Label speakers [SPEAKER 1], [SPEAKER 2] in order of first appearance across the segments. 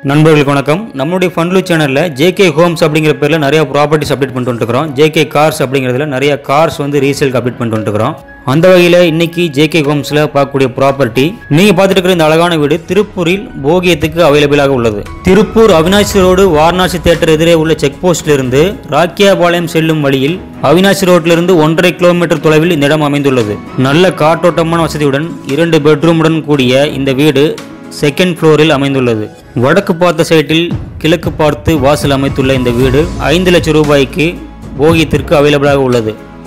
[SPEAKER 1] நண்பர்களுக்கு வணக்கம் நம்மளுடைய ஃபன்லு சேனலில் ஜேகே ஹோம்ஸ் அப்படிங்கிற பேரில் நிறைய ப்ராப்பர்ட்டிஸ் அப்டேட் பண்ணிட்டு வந்துருக்கிறோம் ஜேகே கார்ஸ் அப்படிங்கிறதுல நிறைய கார்ஸ் வந்து ரீசேலுக்கு அப்டேட் பண்ணிட்டு வந்துருக்கிறோம் அந்த வகையில் இன்னைக்கு ஜேகே ஹோம்ஸில் பார்க்கக்கூடிய ப்ராப்பர்ட்டி நீங்கள் பார்த்துட்டு இருக்கிற இந்த அழகான வீடு திருப்பூரில் போகியத்துக்கு அவைலபிளாக உள்ளது திருப்பூர் அவினாசி ரோடு வாரணாசி தேட்டர் எதிரே உள்ள செக் போஸ்டிலிருந்து ராக்கியாபாளையம் செல்லும் வழியில் அவினாசி ரோட்டிலிருந்து ஒன்றரை கிலோமீட்டர் தொலைவில் இந்த இடம் அமைந்துள்ளது நல்ல காற்றோட்டமான வசதியுடன் இரண்டு பெட்ரூமுடன் கூடிய இந்த வீடு செகண்ட் ஃப்ளோரில் அமைந்துள்ளது வடக்கு பார்த்த சைட்டில் கிழக்கு பார்த்து வாசல் அமைத்துள்ள இந்த வீடு ஐந்து லட்சம் ரூபாய்க்கு போகியத்திற்கு அவைலபிளாக உள்ளது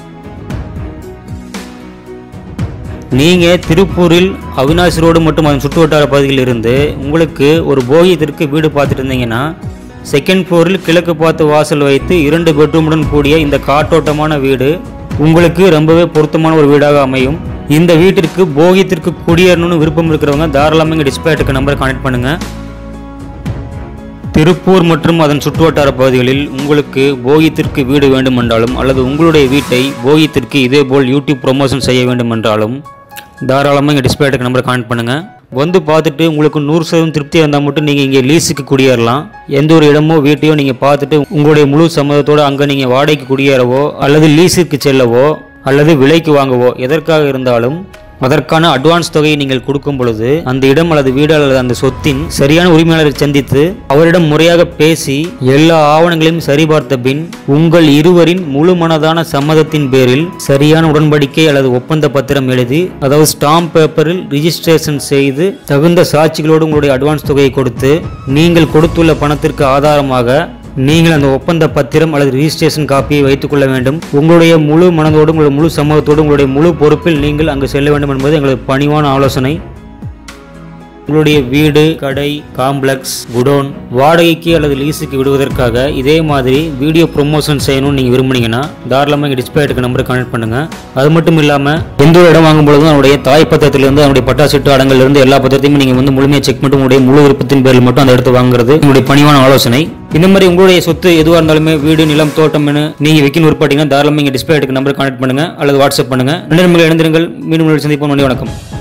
[SPEAKER 1] நீங்கள் திருப்பூரில் அவினாசி ரோடு மற்றும் அதன் சுற்றுவட்டார பகுதியில் இருந்து உங்களுக்கு ஒரு போகியத்திற்கு வீடு பார்த்துட்டு இருந்தீங்கன்னா செகண்ட் ஃப்ளோரில் கிழக்கு பார்த்து வாசல் வைத்து இரண்டு பெட்ரூமுடன் கூடிய இந்த காற்றோட்டமான வீடு உங்களுக்கு ரொம்பவே பொருத்தமான ஒரு வீடாக அமையும் இந்த வீட்டிற்கு போகியத்திற்கு குடியேறணும்னு விருப்பம் இருக்கிறவங்க தாராளமாக இங்கே டிஸ்பிளே இருக்க நம்பரை கான்டெக்ட் பண்ணுங்கள் திருப்பூர் மற்றும் அதன் சுற்றுவட்டார பகுதிகளில் உங்களுக்கு போகியத்திற்கு வீடு வேண்டுமென்றாலும் அல்லது உங்களுடைய வீட்டை போகியத்திற்கு இதேபோல் யூடியூப் ப்ரொமோஷன் செய்ய வேண்டுமென்றாலும் தாராளமாக இங்கே டிஸ்பிளே இருக்க நம்பரை கான்டெக்ட் பண்ணுங்கள் வந்து பார்த்துட்டு உங்களுக்கு நூறு சதவீதம் திருப்தியாக இருந்தால் மட்டும் நீங்கள் இங்கே லீஸுக்கு குடியேறலாம் எந்த ஒரு இடமோ வீட்டையோ நீங்கள் பார்த்துட்டு உங்களுடைய முழு சம்மதத்தோடு அங்கே நீங்கள் வாடகைக்கு குடியேறவோ அல்லது லீஸுக்கு செல்லவோ அல்லது விலைக்கு வாங்கவோ எதற்காக இருந்தாலும் அதற்கான அட்வான்ஸ் தொகையை நீங்கள் கொடுக்கும் பொழுது அந்த இடம் அல்லது வீடு அல்லது அந்த சொத்தின் சரியான உரிமையாளரை சந்தித்து அவரிடம் முறையாக பேசி எல்லா ஆவணங்களையும் சரிபார்த்த பின் உங்கள் இருவரின் முழு மனதான சம்மதத்தின் பேரில் சரியான உடன்படிக்கை அல்லது ஒப்பந்த பத்திரம் எழுதி அதாவது ஸ்டாம்ப் பேப்பரில் ரிஜிஸ்ட்ரேஷன் செய்து தகுந்த சாட்சிகளோடு உங்களுடைய அட்வான்ஸ் தொகையை கொடுத்து நீங்கள் கொடுத்துள்ள பணத்திற்கு ஆதாரமாக நீங்கள் அந்த ஒப்பந்த பத்திரம் அல்லது ரிஜிஸ்ட்ரேஷன் காப்பியை வைத்துக் கொள்ள வேண்டும் உங்களுடைய முழு மனதோடு உங்களுடைய முழு சம்மதத்தோடு உங்களுடைய முழு பொறுப்பில் நீங்கள் அங்கு செல்ல வேண்டும் என்பது எங்களது பணிவான ஆலோசனை உங்களுடைய வீடு கடை காம்ப்ளெக்ஸ் குடோன் வாடகைக்கு அல்லது லீஸுக்கு விடுவதற்காக இதே மாதிரி வீடியோ ப்ரொமோஷன் செய்யணும்னு நீங்கள் விரும்புனீங்கன்னா தாராளமாக இங்கே டிஸ்பிளே இருக்க நம்பரை கனெக்ட் பண்ணுங்கள் அது மட்டும் இல்லாமல் எந்த ஒரு இடம் வாங்கும் பொழுதும் அவருடைய தாய் பத்திரத்திலிருந்து அவருடைய பட்டா சீட்டு அடங்கலிருந்து எல்லா பத்திரத்தையும் நீங்கள் வந்து முழுமையாக செக் பண்ணிட்டு உங்களுடைய முழு விருப்பத்தின் பேரில் மட்டும் அந்த இடத்தை வாங்குறது உங்களுடைய பணிவான ஆலோசனை இந்த மாதிரி உங்களுடைய சொத்து எதுவாக இருந்தாலுமே வீடு நிலம் தோட்டம் என நீங்கள் வைக்கணும் விருப்பப்பட்டீங்கன்னா தாராளமாக இங்கே டிஸ்பிளே எடுக்க நம்பர் கான்டெக்ட் பண்ணுங்கள் அல்லது வாட்ஸ்அப் பண்ணுங்கள் ரெண்டு நம்பர்கள் இணைந்திருங்கள் மீண்டும் உங்களை சந்திப்போம் நன்றி வணக்கம்